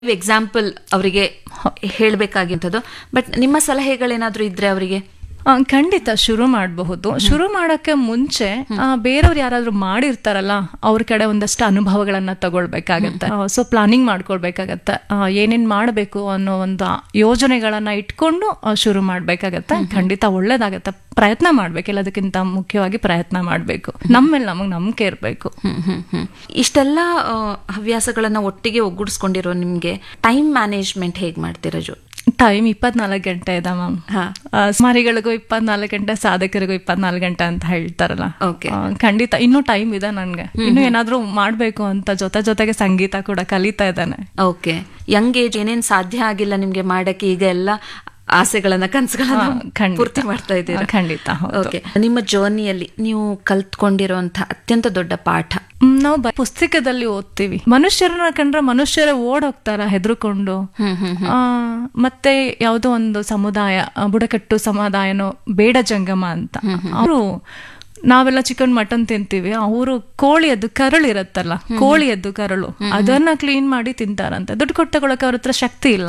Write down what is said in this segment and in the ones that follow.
Example ಅವರಿಗೆ ಹೇಳಬೇಕಾಗಿಂಥದ್ದು but ನಿಮ್ಮ ಸಲಹೆಗಳೇನಾದ್ರೂ ಇದ್ರೆ ಅವರಿಗೆ ಆ, ಖಂಡಿತ ಶುರು ಮಾಡಬಹುದು ಶುರು ಮಾಡಕ್ಕೆ ಮುಂಚೆ ಆ, ಬೇರೆಯವ್ರು ಯಾರಾದ್ರೂ ಮಾಡಿರ್ತಾರಲ್ಲ ಅವ್ರ ಕಡೆ ಒಂದಷ್ಟು ಅನುಭವಗಳನ್ನ ತಗೊಳ್ಬೇಕಾಗತ್ತೆ ಸೊ ಪ್ಲಾನಿಂಗ್ ಮಾಡ್ಕೊಳ್ಬೇಕಾಗತ್ತೆ ಆ, ಏನೇನ್ ಮಾಡಬೇಕು ಅನ್ನೋ ಒಂದು ಯೋಜನೆಗಳನ್ನ ಇಟ್ಕೊಂಡು ಆ, ಶುರು ಮಾಡ್ಬೇಕಾಗತ್ತೆ ಖಂಡಿತ ಒಳ್ಳೇದಾಗತ್ತೆ ಪ್ರಯತ್ನ ಮಾಡ್ಬೇಕು ಎಲ್ಲದಕ್ಕಿಂತ ಮುಖ್ಯವಾಗಿ ಪ್ರಯತ್ನ ಮಾಡ್ಬೇಕು ನಮ್ಮೇಲೆ ನಮಗ್ ನಂಬಿಕೆ ಇರ್ಬೇಕು ಹ್ಮ್ ಹ್ಮ್ ಹ್ಮ್ ಇಷ್ಟೆಲ್ಲ ಆ, ಹವ್ಯಾಸಗಳನ್ನ ಒಟ್ಟಿಗೆ ಒಗ್ಗೂಡಿಸ್ಕೊಂಡಿರೋ ನಿಮ್ಗೆ ಟೈಮ್ ಮ್ಯಾನೇಜ್ಮೆಂಟ್ ಹೇಗ್ ಮಾಡ್ತೀರಾ ಜೋ ಟೈಮ್ ಇಪ್ಪತ್ನಾಲ್ಕು ಗಂಟೆ ಇದೆ ಮ್ಯಾಮ್ ಹಾ ಸ್ಮಾರಿಗಳಿಗೂ ಇಪ್ಪತ್ನಾಲ್ಕು ಗಂಟೆ ಸಾಧಕರಿಗೂ ಇಪ್ಪತ್ನಾಲ್ಕು ಗಂಟೆ ಅಂತ ಹೇಳ್ತಾರಲ್ಲ Okay. ಆ, ಖಂಡಿತ ಇನ್ನೂ ಟೈಮ್ ಇದೆ ನನ್ಗೆ ಇನ್ನು ಏನಾದ್ರೂ ಮಾಡ್ಬೇಕು ಅಂತ ಜೊತೆ ಜೊತೆಗೆ ಸಂಗೀತ ಕೂಡ ಕಲಿತಾ ಇದ್ದಾನೆ ಓಕೆ ಯಂಗ್ ಏಜ್ ಏನೇನ್ ಸಾಧ್ಯ ಆಗಿಲ್ಲ ನಿಮ್ಗೆ ಮಾಡಕ್ಕೆ ಈಗ ಎಲ್ಲ ಆಸೆಗಳನ್ನ ಹಾ, ಕನಸುಗಳನ್ನ ಖಂಡಿತ. ಪೂರ್ತಿ ಮಾಡ್ತಾ ಇದ್ದೀರಾ ಹಾ, ಖಂಡಿತ, ಹೌದು. ಓಕೆ ನಿಮ್ಮ ಜರ್ನಿಯಲ್ಲಿ ನೀವು ಕಲ್ತ್ಕೊಂಡಿರುವಂತ ಅತ್ಯಂತ ದೊಡ್ಡ ಪಾಠ ಮ್, ನಾವು ಬ- ಪುಸ್ತಕದಲ್ಲಿ ಓದ್ತೀವಿ ಮನುಷ್ಯರನ್ನ ಕಂಡ್ರೆ ಮನುಷ್ಯರೇ ಓಡ್ ಹೋಗ್ತಾರ ಹೆದರ್ಕೊಂಡು ಹ್ಮ್ ಹ್ಮ್ ಆ, ಮತ್ತೆ ಯಾವುದೋ ಒಂದು ಸಮುದಾಯ ಆ, ಬುಡಕಟ್ಟು ಸಮುದಾಯನೋ ಬೇಡ ಜಂಗಮ ಅಂತ ಅವರು ನಾವೆಲ್ಲ ಚಿಕನ್ ಮಟನ್ ತಿಂತೀವಿ ಅವರು ಕೋಳಿಯದ್ದು ಕರಳು ಇರತ್ತಲ್ಲ ಕೋಳಿಯದ್ದು ಕರಳು ಅದನ್ನ ಕ್ಲೀನ್ ಮಾಡಿ ತಿಂತಾರಂತೆ ದುಡ್ಡು ಕೊಟ್ಟು ತಗೊಳಕ್ಕೆ ಅವ್ರ ಹತ್ರ ಶಕ್ತಿ ಇಲ್ಲ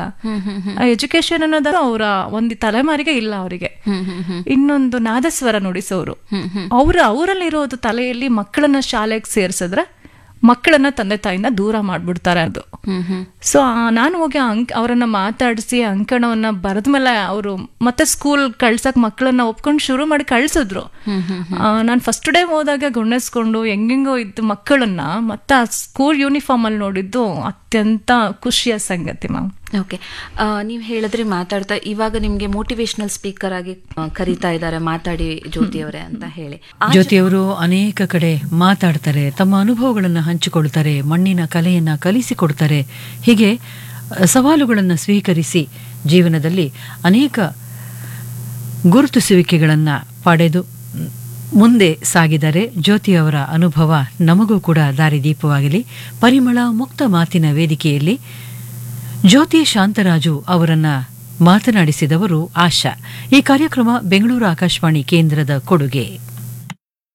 ಎಜುಕೇಶನ್ ಅನ್ನೋದು ಅವರ ಒಂದು ತಲೆಮಾರಿಗೆ ಇಲ್ಲ ಅವರಿಗೆ ಇನ್ನೊಂದು ನಾದಸ್ವರ ನುಡಿಸೋರು ಅವ್ರ ಅವರಲ್ಲಿರೋದು ತಲೆಯಲ್ಲಿ ಮಕ್ಕಳನ್ನ ಶಾಲೆಗೆ ಸೇರ್ಸಿದ್ರೆ ಮಕ್ಕಳನ್ನ ತಂದೆ ತಾಯಿನ ದೂರ ಮಾಡ್ಬಿಡ್ತಾರೆ ಅದು ಹ್ಮ್ ಹ್ಮ್ ಸೊ ನಾನು ಹೋಗಿ ಅಂಕ್ ಅವರನ್ನ ಮಾತಾಡಿಸಿ ಅಂಕಣವನ್ನ ಬರೆದ್ಮೇಲೆ ಅವರು ಮತ್ತೆ ಸ್ಕೂಲ್ ಕಳ್ಸಕ್ ಮಕ್ಕಳನ್ನ ಒಪ್ಕೊಂಡು ಶುರು ಮಾಡಿ ಕಳ್ಸಿದ್ರು ನಾನು ಫಸ್ಟ್ ಡೇ ಹೋದಾಗ ಗುಣಿಸ್ಕೊಂಡು ಹೆಂಗೆಂಗೋ ಇದ್ದು ಮಕ್ಕಳನ್ನ ಮತ್ತೆ ಆ ಸ್ಕೂಲ್ ಯೂನಿಫಾರ್ಮ್ ಅಲ್ಲಿ ನೋಡಿದ್ದು ಅತ್ಯಂತ ಖುಷಿಯ ಸಂಗತಿ ಮ್ಯಾಮ್ ಓಕೆ ನೀವು ಹೇಳಿದ್ರಿ ಮಾತಾಡ್ತಾ ಇವಾಗ ನಿಮ್ಗೆ ಮೋಟಿವೇಶನಲ್ ಸ್ಪೀಕರ್ ಆಗಿ ಆ, ಕರೀತಾ ಇದ್ದಾರೆ ಮಾತಾಡಿ ಜ್ಯೋತಿ ಅವರೇ ಅಂತ ಹೇಳಿ ಆ ಜ್ಯೋತಿಯವರು ಅನೇಕ ಕಡೆ ಮಾತಾಡ್ತಾರೆ ತಮ್ಮ ಅನುಭವಗಳನ್ನು ಹಂಚಿಕೊಳ್ತಾರೆ ಮಣ್ಣಿನ ಕಲೆಯನ್ನ ಕಲಿಸಿಕೊಡ್ತಾರೆ ಹೀಗೆ ಅ, ಸವಾಲುಗಳನ್ನು ಸ್ವೀಕರಿಸಿ ಜೀವನದಲ್ಲಿ ಅನೇಕ ಗುರುತಿಸುವಿಕೆಗಳನ್ನು ಪಡೆದು ಮ್, ಮುಂದೆ ಸಾಗಿದರೆ ಜ್ಯೋತಿಯವರ ಅನುಭವ ನಮಗೂ ಕೂಡ ದಾರಿದೀಪವಾಗಲಿ ಪರಿಮಳ ಮುಕ್ತ ಮಾತಿನ ವೇದಿಕೆಯಲ್ಲಿ ಜ್ಯೋತಿ ಶಾಂತರಾಜು ಅವರನ್ನ ಮಾತನಾಡಿಸಿದವರು ಆಶಾ ಈ ಕಾರ್ಯಕ್ರಮ ಬೆಂಗಳೂರು ಆಕಾಶವಾಣಿ ಕೇಂದ್ರದ ಕೊಡುಗೆ